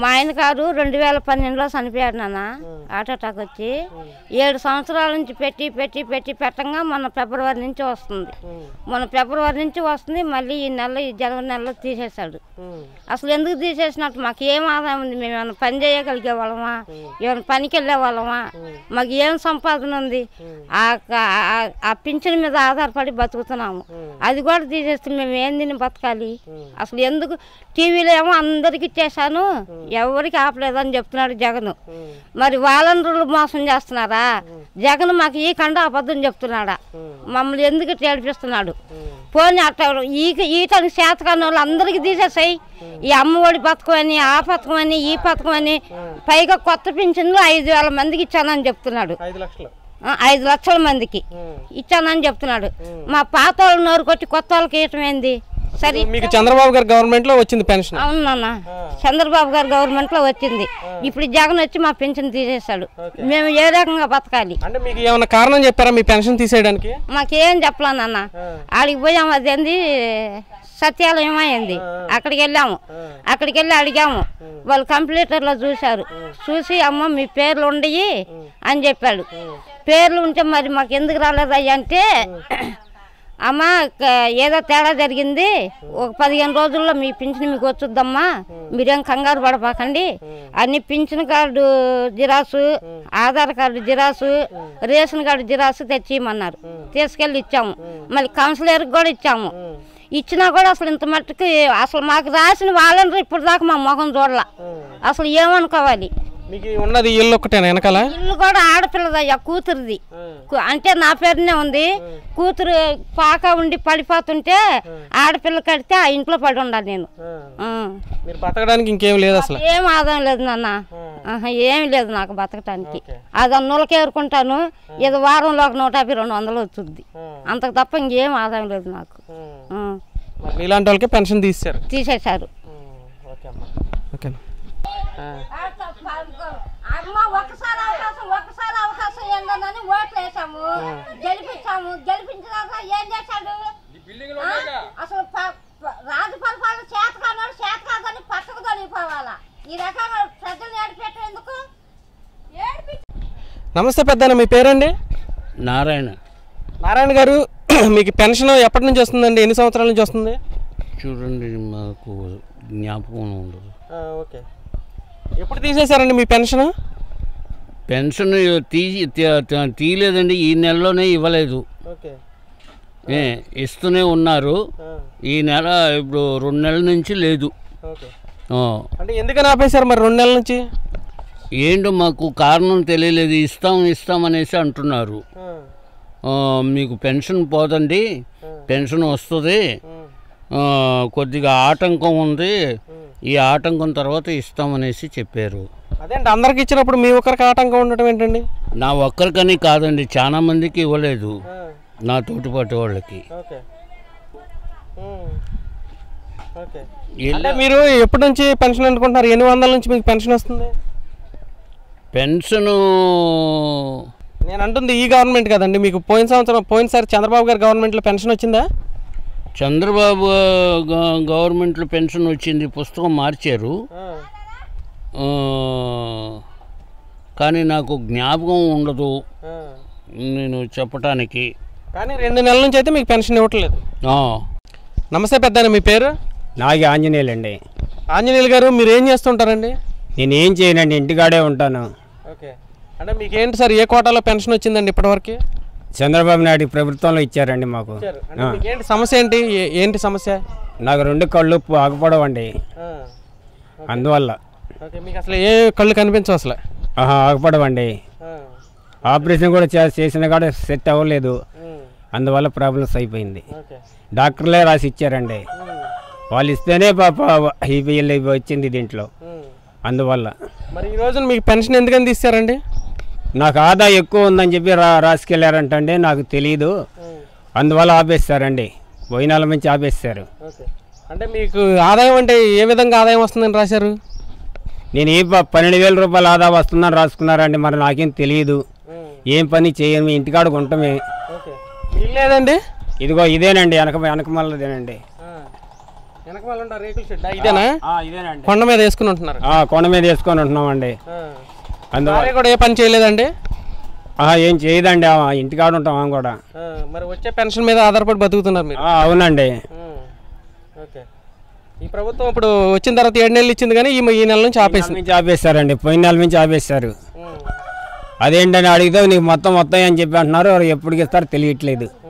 మా ఆయన గారు రెండు వేల పన్నెండులో చనిపోయాడు నాన్న హార్ట్ అటాక్ వచ్చి ఏడు సంవత్సరాల నుంచి పెట్టి పెట్టి పెట్టి పెట్టంగా మన ఫిబ్రవరి నుంచి వస్తుంది మన ఫిబ్రవరి నుంచి వస్తుంది మళ్ళీ ఈ నెల ఈ జనవరి నెలలో తీసేశాడు అసలు ఎందుకు తీసేసినట్టు మాకు ఏం ఆదాయం ఉంది మేము ఏమైనా పని చేయగలిగే వాళ్ళమా ఏమైనా పనికి వెళ్ళే వాళ్ళమా మాకు ఏం సంపాదన ఉంది ఆ క- ఆ- ఆ పింఛన్ మీద ఆధారపడి బతుకుతున్నాము అది కూడా తీసేస్తే మేము ఏం తిని బతకాలి అసలు ఎందుకు టీవీలో ఏమో అందరికి ఇచ్చేసాను ఎవరికి ఆపలేదని చెప్తున్నాడు జగన్ మరి వాళ్ళందరూ మోసం చేస్తున్నారా జగన్ మాకు ఈ కండ అబద్ధం చెప్తున్నాడా మమ్మల్ని ఎందుకు ఇట్లా ఏడిపిస్తున్నాడు పోనీ అట్ట ఈ ఈతనికి చేతకాని వాళ్ళు అందరికీ తీసేసాయి ఈ అమ్మఒడి పథకం అని ఆ పథకం అని ఈ పథకం అని పైగా కొత్త పింఛన్లు ఐదు వేల మందికి ఇచ్చానని చెప్తున్నాడు ఐదు లక్షలు ఆ, ఐదు లక్షల మందికి ఇచ్చానని చెప్తున్నాడు మా పాత వాళ్ళు నోరు కొట్టి కొత్త వాళ్ళకి ఇవ్వటం ఏంది సరే మీకు చంద్రబాబు గారి గవర్నమెంట్ లో వచ్చింది పెన్షన్ అవును నాన్న చంద్రబాబు గారు గవర్నమెంట్లో వచ్చింది ఇప్పుడు జగన్ వచ్చి మా పెన్షన్ తీసేశాడు మేము ఏ రకంగా బతకాలి అంటే మీకు ఏమైనా కారణం చెప్పారా మీ పెన్షన్ తీసేయడానికి మాకేం చెప్పలా నాన్న ఆడికి పోయాము అదేంది సత్యాలయం అయింది అక్కడికి వెళ్ళాము అక్కడికి వెళ్ళి అడిగాము వాళ్ళు కంప్యూటర్లో చూశారు చూసి అమ్మ మీ పేర్లు ఉండయి అని చెప్పాడు పేర్లు ఉంటే మరి మాకు ఎందుకు రాలేదయ్యా అంటే అమ్మ క- ఏదో తేడా జరిగింది ఒక పదిహేను రోజుల్లో మీ పింఛన్ మీకు వచ్చుద్దమ్మా మీరేం కంగారు పడపాకండి అన్ని pension card xerox Aadhaar card xerox ration card xerox తెచ్చిమన్నారు తీసుకెళ్ళి ఇచ్చాము మళ్ళీ కౌన్సిలర్కి కూడా ఇచ్చాము ఇచ్చినా కూడా అసలు ఇంత మట్టుకు అసలు మాకు రాసిన వాళ్ళని ఇప్పుడు దాకా మా ముఖం చూడాల అసలు ఏమనుకోవాలి మీకు ఉన్నది ఇల్లు ఒక్కటేనా వెనకాల ఇల్లు కూడా ఆడపిల్లదయ్యా కూతురుది కు- అంటే నా పేరునే ఉంది కూతురు పాక ఉండి పడిపోతుంటే ఆడపిల్ల కడితే ఆ ఇంట్లో పడి ఉండాలి నేను ఆ. మీరు బతకడానికి ఇంకేం లేదు అసలు ఏం ఆదాయం లేదు నాన్న ఆహా, ఏమి లేదు నాకు బతకటానికి అది నూలకే ఏరుకుంటాను ఇది వారంలో ఒక నూట యాభై రెండు వందలు వచ్చింది అంతకు తప్ప ఇంకేం ఆదాయం లేదు నాకు ఆ. మరి మీలాంటి వాళ్ళకి పెన్షన్ తీస్తారు తీసేశారు ఓకే అమ్మా ఓకేనా అమ్మ ఒకసారి అవకాశం ఒకసారి అవకాశం ఏందని ఓట్లు వేసాము గెలిపించాము గెలిపించినాక ఏం చేశాడు ఆ? అసలు ప- ప- రాజు పరిపాలన చేత కానాడు చేత కాదని పక్కకు తొలిగిపోవాలా ఈ రకంగా ప్రజలు ఏడిపెట్టడం ఎందుకు నమస్తే పెద్దన్న మీ పేరండి నారాయణ నారాయణ గారు మీకు పెన్షన్ ఎప్పటి నుంచి వస్తుందండి ఎన్ని సంవత్సరాల నుంచి వస్తుంది చూడండి మాకు జ్ఞాపకం ఉండదు ఓకే ఎప్పుడు తీసేశారండి మీ పెన్షన్ పెన్షన్ తీసి తీ- తీ- తీయలేదండి ఈ నెలలోనే ఇవ్వలేదు ఓకే ఏ, ఇస్తూనే ఉన్నారు ఈ నెల ఇప్పుడు రెండు నెలల నుంచి లేదు ఓకే ఆ, అంటే ఎందుకని ఆపేశారు మరి రెండు నెలల నుంచి ఏంటో మాకు కారణం తెలియలేదు ఇస్తాం ఇస్తాం అనేసి అంటున్నారు ఆ, మీకు పెన్షన్ పోదండి పెన్షన్ వస్తుంది ఆ, కొద్దిగా ఆటంకం ఉంది ఈ ఆటంకం తర్వాత ఇస్తామనేసి చెప్పారు అదేంటి అందరికి ఇచ్చినప్పుడు మీ ఒక్కరికి ఆటంకం ఉండటం ఏంటండి నా ఒక్కరికని కాదండి చాలా మందికి ఇవ్వలేదు నా తోటిపాటి వాళ్ళకి ఓకే ఓకే ఇలా అంటే మీరు ఎప్పటి నుంచి పెన్షన్ అనుకుంటున్నారు ఎన్ని వందల నుంచి మీకు పెన్షన్ వస్తుంది పెన్షను నేను అంటుంది ఈ గవర్నమెంట్ కదండి మీకు పోయిన సంవత్సరం పోయినసారి చంద్రబాబు గారి గవర్నమెంట్లో పెన్షన్ వచ్చిందా చంద్రబాబు గ- గవర్నమెంట్లో పెన్షన్ వచ్చింది పుస్తకం మార్చారు ఆ, కానీ నాకు జ్ఞాపకం ఉండదు నేను చెప్పటానికి కానీ రెండు నెలల నుంచి అయితే మీకు పెన్షన్ ఇవ్వట్లేదు ఆ, నమస్తే పెద్ద మీ పేరు నాగి ఆంజనేయులండి ఆంజనేయులు గారు మీరు ఏం చేస్తుంటారండి నేను ఏం చేయనండి ఇంటికాడే ఉంటాను ఓకే అంటే మీకు ఏంటి సార్ ఏ కోటాలో పెన్షన్ వచ్చిందండి ఇప్పటివరకు చంద్రబాబు నాయుడు ప్రభుత్వంలో ఇచ్చారండి మాకు అంటే మీకు ఏంటి సమస్య ఏంటి ఏ- ఏంటి సమస్య నాకు రెండు కళ్ళు ఆగపడవండి అందువల్ల ఓకే మీకు అసలు ఏ కళ్ళు కనిపించవు అసలు ఆహా ఆగపడవండి ఆపరేషన్ కూడా చే- చేసినా కూడా సెట్ అవ్వలేదు అందువల్ల ప్రాబ్లమ్స్ అయిపోయింది ఓకే డాక్టర్లే రాసి ఇచ్చారండి వాళ్ళు ఇస్తేనే పాప ఈ వీళ్ళు ఇవి వచ్చింది దీంట్లో అందువల్ల మరి ఈ రోజున మీకు పెన్షన్ ఎందుకని తీస్తారండి నాకు ఆదా ఎక్కువ ఉందని చెప్పి రా రాసుకెళ్ళారంటండి నాకు తెలియదు అందువల్ల ఆపేస్తారండి పోయినాల నుంచి ఆపేస్తారు ఓకే అంటే మీకు ఆదాయం అంటే ఏ విధంగా ఆదాయం వస్తుందని రాశారు నేను ఏ ప- పన్నెండు వేల రూపాయలు ఆదా వస్తుందని రాసుకున్నారండి మరి నాకేం తెలియదు ఏం పని చేయను మీ ఇంటికాడ ఉండటమే ఓకే ఇల్లు లేదండి ఇదిగో ఇదేనండి వెనక వెనక మళ్ళదేనండి వెనక వాళ్ళు ఉండే రేకుల షెడ్ ఇదేనా ఇదేనండి కొండ మీద వేసుకుని ఉంటున్నారు కొండ మీద వేసుకొని ఉంటున్నామండి అందువల్ల భార్య కూడా ఏ పని చేయలేదండి ఆ, ఏం చేయదండి ఆ, ఇంటికాడ ఉంటాం ఆమె కూడా ఆ, మరి వచ్చే పెన్షన్ మీద ఆధారపడి బతుకుతున్నారు మీరు ఆ, అవునండి ఓకే ఈ ప్రభుత్వం ఇప్పుడు వచ్చిన తర్వాత ఏడు నెలలు ఇచ్చింది కానీ ఈ ఈ నెల నుంచి నెల ఆపేసింది నుంచి ఆపేస్తారండి పోయిన నెల నుంచి ఆపేస్తారు అదేంటని అడిగితే నీకు మొత్తం మొత్తం అని చెప్పి అంటున్నారు ఎప్పటికి ఇస్తారో తెలియట్లేదు